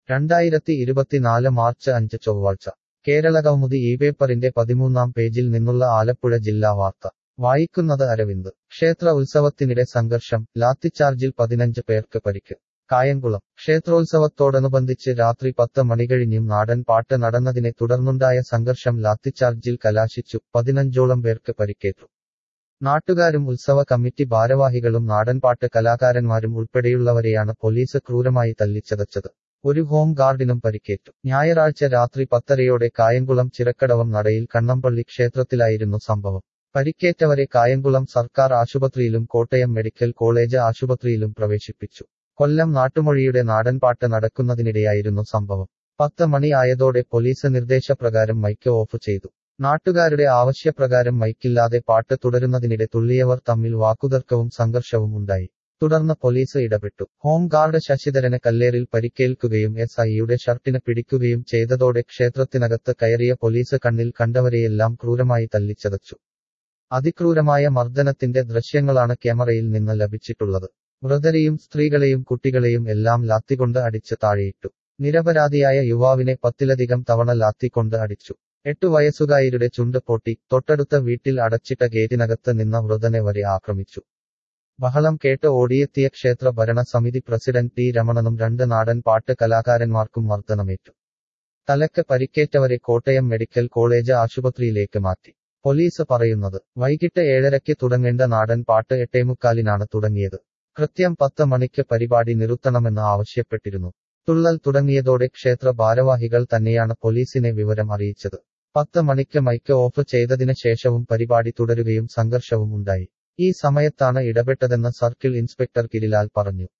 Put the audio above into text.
രണ്ടായിരത്തി ഇരുപത്തിനാല് മാർച്ച് അഞ്ച് ചൊവ്വാഴ്ച കേരളകൗമുദി ഈ പേപ്പറിന്റെ പതിമൂന്നാം പേജിൽ നിന്നുള്ള ആലപ്പുഴ ജില്ലാ വാർത്ത വായിക്കുന്നത് അരവിന്ദ് ക്ഷേത്ര ഉത്സവത്തിനിടെ സംഘർഷം ലാത്തിച്ചാർജിൽ പതിനഞ്ച് പേർക്ക് പരിക്ക് കായംകുളം ക്ഷേത്രോത്സവത്തോടനുബന്ധിച്ച് രാത്രി പത്ത് മണികഴിഞ്ഞും നാടൻ പാട്ട് നടന്നതിനെ തുടർന്നുണ്ടായ സംഘർഷം ലാത്തിച്ചാർജിൽ കലാശിച്ചു പതിനഞ്ചോളം പേർക്ക് പരിക്കേറ്റു നാട്ടുകാരും ഉത്സവ കമ്മിറ്റി ഭാരവാഹികളും നാടൻപാട്ട് കലാകാരന്മാരും ഉൾപ്പെടെയുള്ളവരെയാണ് പോലീസ് ക്രൂരമായി തല്ലിച്ചതച്ചത് ഒരു ഹോം ഗാർഡിനും പരിക്കേറ്റു ഞായറാഴ്ച രാത്രി പത്തരയോടെ കായംകുളം ചിറക്കടവം നടയിൽ കണ്ണമ്പള്ളി ക്ഷേത്രത്തിലായിരുന്നു സംഭവം പരിക്കേറ്റവരെ കായംകുളം സർക്കാർ ആശുപത്രിയിലും കോട്ടയം മെഡിക്കൽ കോളേജ് ആശുപത്രിയിലും പ്രവേശിപ്പിച്ചു കൊല്ലം നാട്ടുമൊഴിയുടെ നാടൻപാട്ട് നടക്കുന്നതിനിടെയായിരുന്നു സംഭവം പത്ത് മണി ആയതോടെ പോലീസ് നിർദ്ദേശപ്രകാരം മൈക്ക് ഓഫ് ചെയ്തു നാട്ടുകാരുടെ ആവശ്യപ്രകാരം മൈക്കില്ലാതെ പാട്ട് തുടരുന്നതിനിടെ തുള്ളിയവർ തമ്മിൽ വാക്കുതർക്കവും സംഘർഷവും ഉണ്ടായി തുടർന്ന് പോലീസ് ഇടപെട്ടു ഹോം ഗാർഡ് ശശിധരന് കല്ലേറിൽ പരിക്കേൽക്കുകയും എസ് ഐയുടെ ഷർട്ടിന് പിടിക്കുകയും ചെയ്തതോടെ ക്ഷേത്രത്തിനകത്ത് കയറിയ പോലീസ് കണ്ണിൽ കണ്ടവരെയെല്ലാം ക്രൂരമായി തല്ലിച്ചതച്ചു അതിക്രൂരമായ മർദ്ദനത്തിന്റെ ദൃശ്യങ്ങളാണ് ക്യാമറയിൽ നിന്ന് ലഭിച്ചിട്ടുള്ളത് വൃതരെയും സ്ത്രീകളെയും കുട്ടികളെയും എല്ലാം ലാത്തികൊണ്ട് അടിച്ച് താഴെയിട്ടു നിരപരാധിയായ യുവാവിനെ പത്തിലധികം തവണ ലാത്തിക്കൊണ്ട് അടിച്ചു എട്ടു വയസ്സുകാരിയുടെ ചുണ്ട് പൊട്ടി തൊട്ടടുത്ത വീട്ടിൽ അടച്ചിട്ട ഗേറ്റിനകത്ത് നിന്ന വൃതനെ വരെ ആക്രമിച്ചു ബഹളം കേട്ട് ഓടിയെത്തിയ ക്ഷേത്ര ഭരണ സമിതി പ്രസിഡന്റ് ടി രമണനും രണ്ട് നാടൻ പാട്ട് കലാകാരന്മാർക്കും മർദ്ദനമേറ്റു തലക്ക് പരിക്കേറ്റവരെ കോട്ടയം മെഡിക്കൽ കോളേജ് ആശുപത്രിയിലേക്ക് മാറ്റി പോലീസ് പറയുന്നത് വൈകിട്ട് ഏഴരയ്ക്ക് തുടങ്ങേണ്ട നാടൻ പാട്ട് എട്ടേമുക്കാലിനാണ് തുടങ്ങിയത് കൃത്യം പത്ത് മണിക്ക് പരിപാടി നിർത്തണമെന്ന് ആവശ്യപ്പെട്ടിരുന്നു തുള്ളൽ തുടങ്ങിയതോടെ ക്ഷേത്ര ഭാരവാഹികൾ തന്നെയാണ് പോലീസിനെ വിവരം അറിയിച്ചത് പത്ത് മണിക്ക് മൈക്ക് ഓഫ് ചെയ്തതിന് ശേഷവും പരിപാടി തുടരുകയും സംഘർഷവും ഉണ്ടായി ഈ സമയത്താണ് ഇടപെട്ടതെന്ന് സർക്കിൾ ഇൻസ്പെക്ടർ കിരിലാൽ പറഞ്ഞു